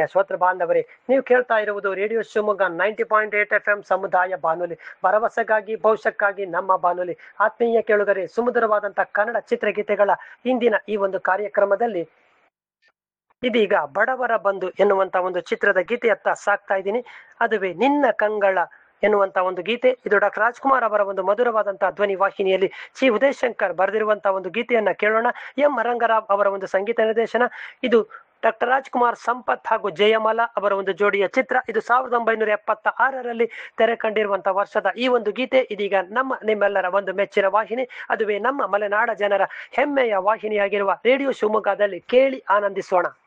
ಶ್ರೋತೃ ಬಾಂಧವರೇ ನೀವು ಕೇಳ್ತಾ ಇರುವುದು radio Shivamogga ninety point eight F M ಸಮುದಾಯ ಬಾನುಲಿ ಭರವಸೆಗಾಗಿ ಭವಿಷ್ಯಕ್ಕಾಗಿ ನಮ್ಮ ಬಾನುಲಿ ಆತ್ಮೀಯ ಕೇಳುಗರೆ ಸುಮಧುರವಾದಂತಹ ಕನ್ನಡ ಚಿತ್ರಗೀತೆಗಳ ಇಂದಿನ ಈ ಒಂದು ಕಾರ್ಯಕ್ರಮದಲ್ಲಿ ಇದೀಗ ಬಡವರ ಬಂಧು ಎನ್ನುವಂತ ಒಂದು ಚಿತ್ರದ ಗೀತೆಯತ್ತ ಸಾಕ್ತಾ ಇದ್ದೀನಿ ಅದುವೇ ನಿನ್ನ ಕಂಗಳ ಎನ್ನುವಂತ ಒಂದು ಗೀತೆ ಇದು ಡಾಕ್ಟರ್ ರಾಜ್ಕುಮಾರ್ ಅವರ ಒಂದು ಮಧುರವಾದಂತಹ ಧ್ವನಿ ವಾಹಿನಿಯಲ್ಲಿ ಚಿ ಉದಯಶಂಕರ್ ಬರೆದಿರುವಂತಹ ಒಂದು ಗೀತೆಯನ್ನ ಕೇಳೋಣ ಎಂ ರಂಗರಾವ್ ಅವರ ಒಂದು ಸಂಗೀತ ನಿರ್ದೇಶನ ಇದು ಡಾಕ್ಟರ್ ರಾಜ್ಕುಮಾರ್ ಸಂಪತ್ ಹಾಗೂ ಜಯಮಾಲ ಅವರ ಒಂದು ಜೋಡಿಯ ಚಿತ್ರ ಇದು ಸಾವಿರದ ಒಂಬೈನೂರ ಎಪ್ಪತ್ತ ಆರರಲ್ಲಿ ತೆರೆ ಕಂಡಿರುವಂತಹ ವರ್ಷದ ಈ ಒಂದು ಗೀತೆ ಇದೀಗ ನಮ್ಮ ನಿಮ್ಮೆಲ್ಲರ ಒಂದು ಮೆಚ್ಚಿನ ವಾಹಿನಿ ಅದುವೇ ನಮ್ಮ ಮಲೆನಾಡ ಜನರ ಹೆಮ್ಮೆಯ ವಾಹಿನಿಯಾಗಿರುವ ರೇಡಿಯೋ ಶಿವಮೊಗ್ಗದಲ್ಲಿ ಕೇಳಿ ಆನಂದಿಸೋಣ